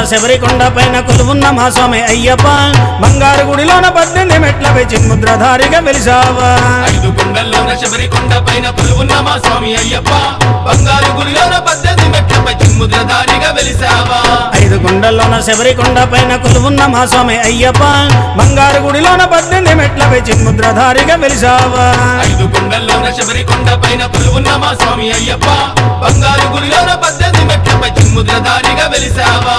శబరి కొండ పైన కొలువున్న మా స్వామి అయ్యప్ప బంగారు గుడిలోన పద్దెనిమిది మెట్లపై చిన్ముద్రధారిగా వెలిసావా ఐదు కొండల్లోన శబరి కొండ పైన కొలువున్న మా స్వామి అయ్యప్ప బంగారు గురిలోన పద్దెనిమిది మెట్లపై చిన్ముద్రధారిగా వెలిసావా ఐదు కొండల్లోన శబరి కొండ పైన కొలువున్న మా స్వామి అయ్యప్ప బంగారు గుడిలోన పద్దెనిమిది మెట్లపై చిన్ముద్రధారిగా వెలిసావా ఐదు కొండల్లోన శబరి కొండ పైన కొలువున్న మా స్వామి అయ్యప్ప బంగారు గురిలోన పద్దెనిమిది మెట్లపై చిన్ముద్రధారిగా వెలిసావా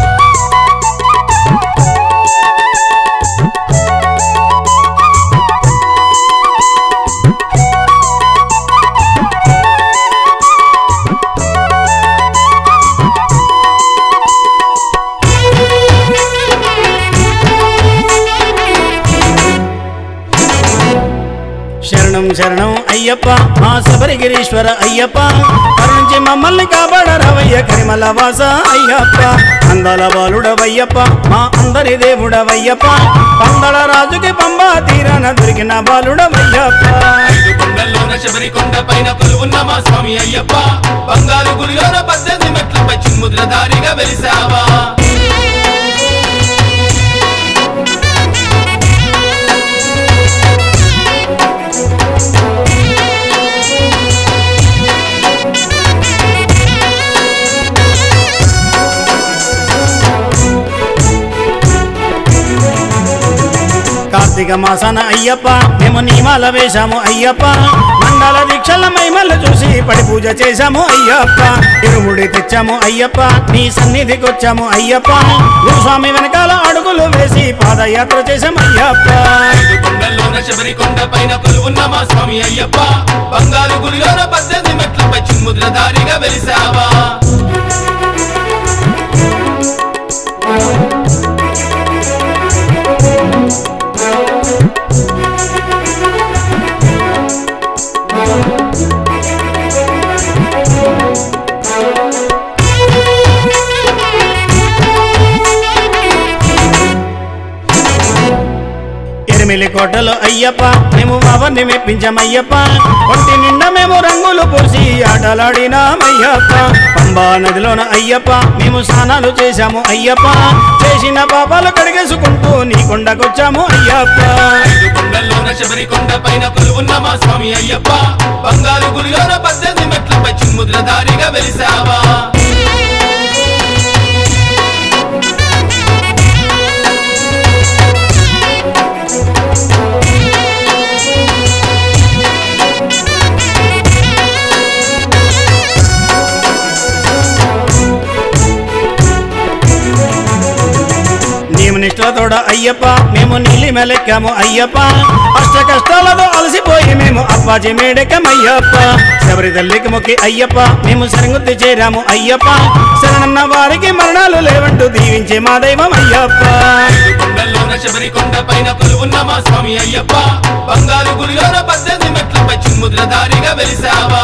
శరణం శరణం అయ్యప్ప మా శబరిగిరీశ్వర అయ్యప్ప కరుణించి మమ్మల్ని కాపాడరవయ్య కరిమల వాస అయ్యప్ప అందాల బాలుడవయ్యప్ప మా అందరి దేవుడవయ్యప్ప పందల రాజుకి పంబా తీరాన దొరికిన బాలుడవయ్యప్ప ఐదు కొండల్లోన శబరి కొండ పైన కొలువున్న మా స్వామి అయ్యప్ప బంగారు గురిలోన పద్దెనిమిది మెట్లపై చిన్ముద్రధారిగా వెలిసావా కార్తీక మాసాన అయ్యప్ప మేము నియమాల వేశాము అయ్యప్ప మండల దీక్షల మైమల్ని చూసి పడి పూజ చేశాము అయ్యప్ప ఇరుముడి తెచ్చాము అయ్యప్ప నీ సన్నిధికొచ్చాము అయ్యప్ప గురుస్వామి వెనకాల అడుగులు వేసి పాదయాత్ర చేశాము అయ్యప్ప ఐదు కొండల్లోన శబరి కొండ పైన కొలువున్న మా స్వామి అయ్యప్ప బంగారు గురిలోన పద్దెనిమిది మెట్లపై చిన్ముద్రధారిగా వెలిసావా ఎనిమిలి కోటలో అయ్యప్ప మేము అవన్నీ మెప్పించామయ్యప్ప ఒంటి నిండా మేము రంగులు పూసి ఆటలాడినామయ్యప్ప పంబా నదిలోన అయ్యప్ప మేము స్నానాలు చేశాము అయ్యప్ప చేసిన పాపాలు కడిగేసుకుంటూ నీ కొండకొచ్చాము అయ్యప్ప ఐదు కొండల్లోన శబరి కొండ పైన కొలువున్న మా స్వామి అయ్యప్ప బంగారు గురిలోన పద్దెనిమిది మెట్లపై చిన్ముద్రధారిగా వెలిసావా నీవు నిష్ఠలతోడ అయ్యప్ప మేము నీలి మెలెక్కాము అయ్యప్ప అష్ట కష్టాలతో అలసిపోయి మేము అప్పాజీ మేడెక్కమయ్యప్ప శబరి తల్లికి మొక్కి అయ్యప్ప మేము శరంగుద్ది చేరాము అయ్యప్ప శరణన్న వారికి మరణాలు లేవంటూ దీవించే మా దైవం అయ్యప్ప ఐదు కొండల్లోన శబరి కొండ పైన కొలువున్న మా స్వామి అయ్యప్ప బంగారు గురిలోన పద్దెనిమిది మెట్లపై చిన్ముద్రధారిగా వెలిసావా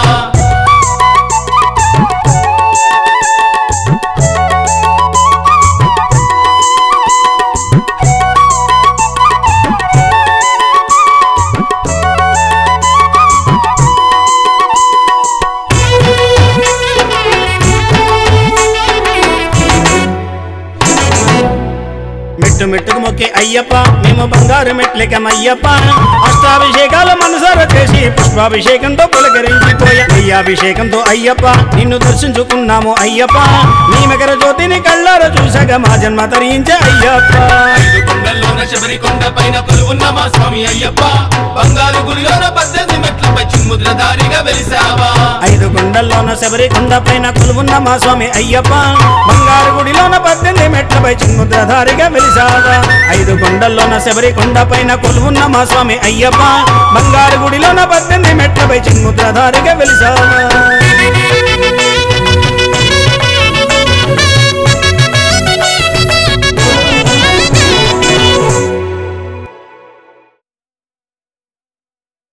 మెట్టు మెట్టుకు మొక్కి అయ్యప్ప మేము బంగారు మెట్లెక్కమయ్యప్ప అష్టాభిషేకాల మనసార చేసి పుష్పాభిషేకంతో పులకరించిపోయా అయ్యాభిషేకంతో అయ్యప్ప నిన్ను దర్శించుకున్నాము అయ్యప్ప నీ మకర జ్యోతిని కళ్ళార చూసాక మా జన్మ తరించే అయ్యప్ప ఐదు కొండల్లోన శబరి కొండ పైన కొలువున్న మా స్వామి అయ్యప్ప బంగారు గురిలోన పద్దెనిమిది మెట్లపై చిన్ముద్రధారిగా వెలిసావా ఐదు కొండల్లోన శబరి కొండ పైన కొలువున్న మా స్వామి అయ్యప్ప బంగారు గుడిలోన పద్దెనిమిది మెట్లపై చిన్ముద్రధారిగా వెలిసావా ఐదు కొండల్లోన శబరి కొండ పైన కొలువున్న మా స్వామి అయ్యప్ప బంగారు గుడిలోన పద్దెనిమిది మెట్లపై చిన్ముద్రధారిగా వెలిసావా